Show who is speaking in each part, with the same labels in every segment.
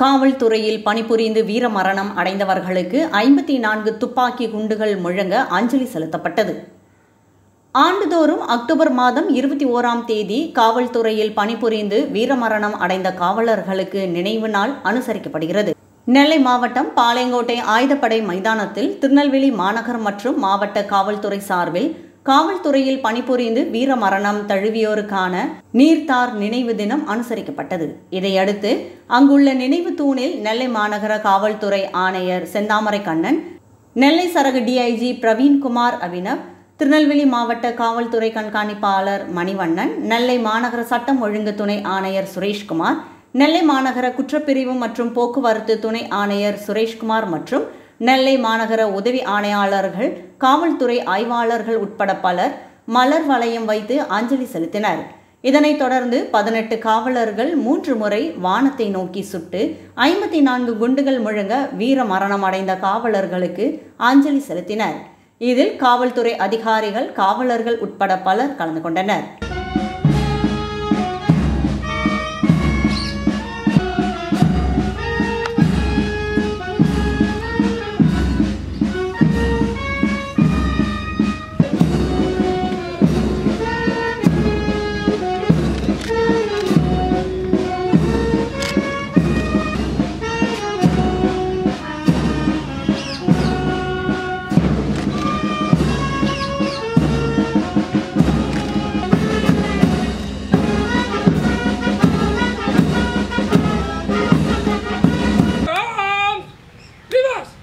Speaker 1: காவல்துறையில் பணிபுரிந்து வீரமரணம் அடைந்தவர்களுக்கு ஐம்பத்தி நான்கு துப்பாக்கி குண்டுகள் முழங்க அஞ்சலி செலுத்தப்பட்டது ஆண்டுதோறும் அக்டோபர் மாதம் இருபத்தி ஓராம் தேதி காவல்துறையில் பணிபுரிந்து வீரமரணம் அடைந்த காவலர்களுக்கு நினைவு நாள் அனுசரிக்கப்படுகிறது நெல்லை மாவட்டம் பாளையங்கோட்டை ஆயுதப்படை மைதானத்தில் திருநெல்வேலி மாநகர் மற்றும் மாவட்ட காவல்துறை சார்பில் காவல்துறையில் பணிபுரிந்து வீரமரணம் தழுவியோருக்கான நீர்த்தார் நினைவு தினம் அனுசரிக்கப்பட்டது இதையடுத்து அங்குள்ள நினைவு தூணில் நெல்லை மாநகர காவல்துறை ஆணையர் செந்தாமரை கண்ணன் நெல்லை சரக டிஐஜி பிரவீன்குமார் அபினவ் திருநெல்வேலி மாவட்ட காவல்துறை கண்காணிப்பாளர் மணிவண்ணன் நெல்லை மாநகர சட்டம் ஒழுங்கு துணை ஆணையர் சுரேஷ்குமார் நெல்லை மாநகர குற்றப்பிரிவு மற்றும் போக்குவரத்து துணை ஆணையர் சுரேஷ்குமார் மற்றும் நெல்லை மாநகர உதவி ஆணையாளர்கள் காவல்துறை ஆய்வாளர்கள் உட்பட பலர் மலர் வளையம் வைத்து அஞ்சலி செலுத்தினர் இதனைத் தொடர்ந்து பதினெட்டு காவலர்கள் மூன்று முறை வானத்தை நோக்கி சுட்டு ஐம்பத்தி நான்கு குண்டுகள் முழங்க வீர மரணம் அடைந்த காவலர்களுக்கு அஞ்சலி செலுத்தினர் இதில் காவல்துறை அதிகாரிகள் காவலர்கள் உட்பட பலர் கலந்து கொண்டனர்
Speaker 2: Arms! Reverse!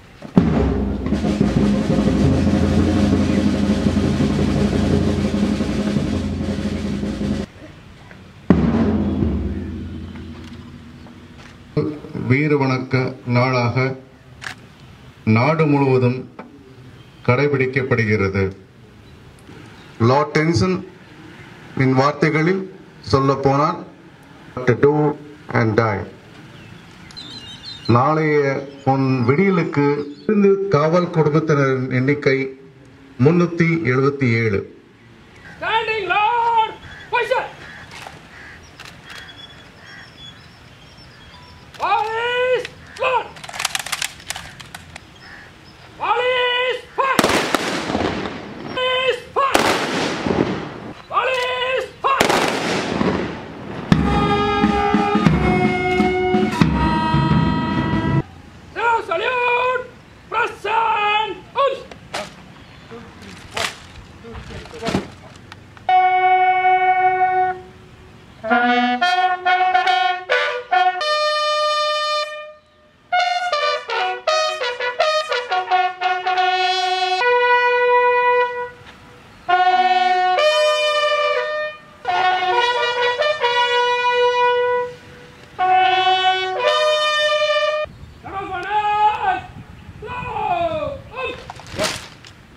Speaker 3: வீர வணக்க நாளாக நாடு முழுவதும் கடைபிடிக்கப்படுகிறது லார்ட் டென்சன் இன் வார்த்தைகளில் சொல்ல போனால் டூ அண்ட் டை நாளைய உன் விடியலுக்கு இருந்து காவல் குடும்பத்தினரின் எண்ணிக்கை முன்னூத்தி எழுபத்தி ஏழு
Speaker 2: Standing Lord! Position! Police! Lord! Police! Fire! Police! Fire! Police! Fire! Now salute! Present! Uns! Kampana! Go! Uns!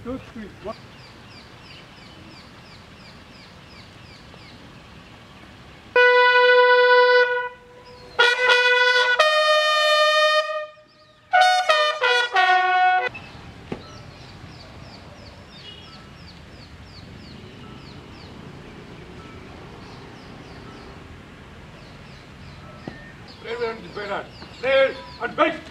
Speaker 2: Clear and defend. Clear and wait.